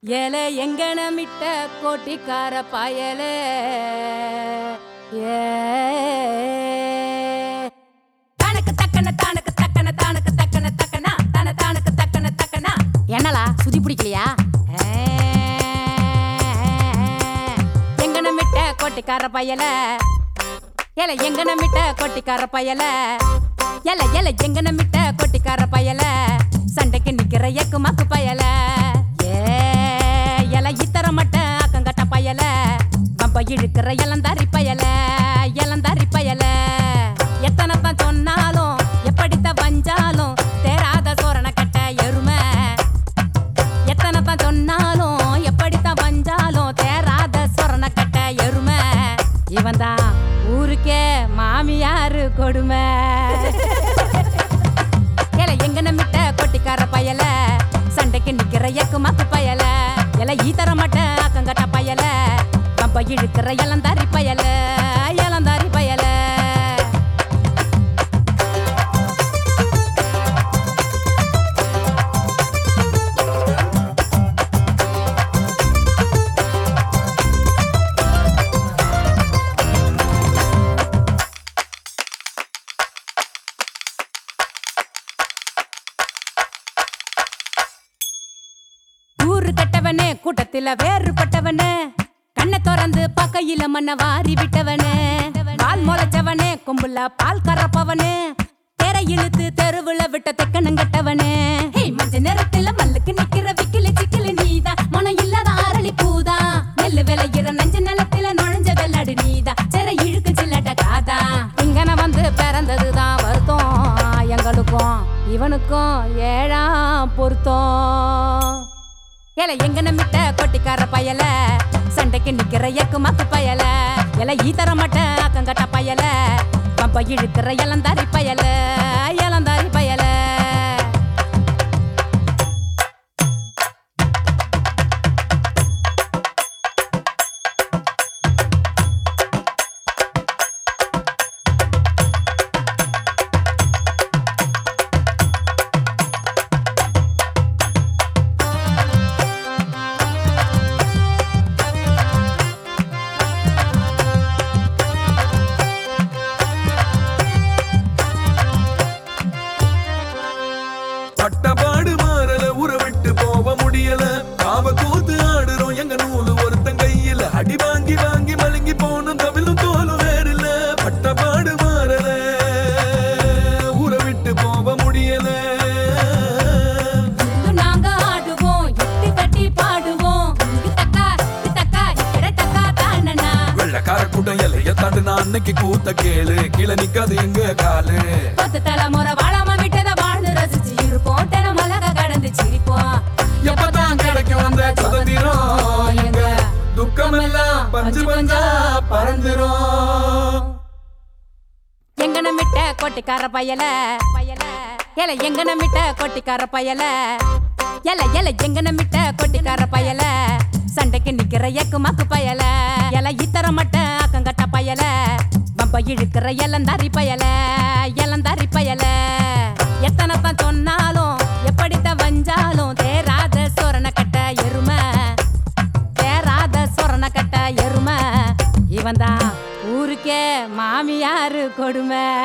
ஏலே எங்கனமிட்ட கோட்டிக்கார பயலே ஏ தானக்கு தக்கன தானக்கு தக்கன தானக்கு தக்கன தக்கனா தான தானக்கு தக்கன தக்கனா என்னலா சுதி பிடிக்கலையா எங்கனமிட்ட கோட்டிக்கார பயல ஏல எங்கனமிட்ட கோட்டிக்கார பயல ஏல ஏல எங்கனமிட்ட கோட்டிக்கார பயல சண்டைக்கு நிக்கிற எக்கு மக்கு பயல ஏ ஏல இத்தர மட்ட அக்கங்கட்ட பயல பம்ப இழுக்கிற இளந்தாரி பயல இளந்தாரி பயல எத்தனை தான் சொன்னாலும் எப்படித்த வஞ்சாலும் தேராத சோரண கட்ட எருமை எத்தனை தான் சொன்னாலும் எப்படித்தான் வந்தாலும் தேராத சொரண கட்ட எருமை இவன் தான் ஊருக்கே மாமியாரு கொடுமை ஏல எங்க நம்பிட்ட கொட்டிக்கார பயல சண்டைக்கு நிக்கிற எக்கு மக்கு பயல எல ஈத்தர மாட்ட அக்கங்கட்ட பயல கம்ப இழுக்கிற இளந்தாரி பயல இளந்தாரி பயல ஊரு கட்டவனே கூட்டத்துல வேறுபட்டவனே கண்ணை திறந்து பக்கையில மண்ண வாரி விட்டவனே பால் முளைச்சவனே கொம்புல பால் கறப்பவனே தெர இழுத்து தெருவுல விட்ட தெக்கனங்கட்டவனே மஞ்ச நேரத்துல மல்லுக்கு நிக்கிற விக்கில சிக்கல நீதான் மனம் இல்லாத அரளி பூதா நெல்லு விளையிற நஞ்ச நிலத்துல நுழைஞ்ச வெள்ளாடு நீதா செர இழுக்கு சில்லட்ட காதா இங்கன வந்து பிறந்ததுதான் வருத்தம் எங்களுக்கும் இவனுக்கும் ஏழாம் பொருத்தம் ஏல எங்க நம்பிட்ட கொட்டிக்கார பயல சண்டைக்கு நிக்கிற எக்கு மக்கு பயல எல ஈத்தர மாட்ட அக்கங்கட்ட பயல பம்ப இழுக்கிற இளந்தாரி பயல இளந்தாரி பயல பட்டபாடு மாறல உற விட்டு போக முடியல காவ கூத்து ஆடுறோம் எங்க நூலு ஒருத்தன் கையில அடி வாங்கி வாங்கி மழுங்கி போனும் தவிலும் தோலும் வேறில்ல பட்டபாடு மாறல உற விட்டு போக முடியல நாங்க ஆடுவோம் எட்டு கட்டி பாடுவோம் இத்தக்கா இத்தக்கா இடத்தக்கா தானனா வெள்ளக்கார கூட்டம் எல்லைய தாண்டுனா அன்னைக்கு கூத்த கேளு கீழே நிக்காது எங்க காலு பத்து தலைமுறை வாழாம விட்டத வாழ்ந்து ரசிச்சு இருப்போம் தினம் மலக கடந்து சிரிப்போம் எப்பதான் கிடைக்கும் அந்த சுதந்திரம் எங்க துக்கமெல்லாம் பஞ்சு பஞ்சா பறந்துரும் எங்க நம்பிட்ட கொட்டிக்கார பயல பயல ஏல எங்க நம்பிட்ட கொட்டிக்கார பயல எல எல எங்க நம்பிட்ட கொட்டிக்கார பயல சண்டைக்கு நிக்கிற எக்கு மக்கு பயல எல இத்தர மட்ட அக்கங்கட்ட பயல பம்ப இழுக்கிற இளந்தாரி பயல இளந்தாரி பயல எத்தனை தான் சொன்னாலும் எப்படித்த வஞ்சாலும் தேராத சோரண கட்ட எருமை தேராத சொரண கட்ட எருமை இவன் தான் ஊருக்கே மாமியாரு கொடுமை